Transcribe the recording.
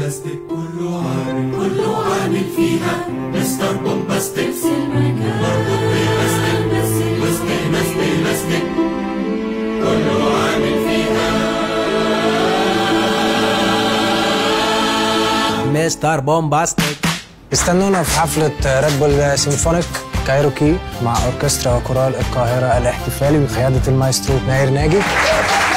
بومباستيك كله عامل كله عامل فيها مستر بومباستيك نفس المكان مربوط بلاستيك نفس وسط ناس بلاستيك كله عامل فيها مستر بومباستيك استنونا في حفلة ريد بول سيمفونيك كايروكي مع أوركسترا وكورال القاهرة الاحتفالي بقيادة المايسترو ناير ناجي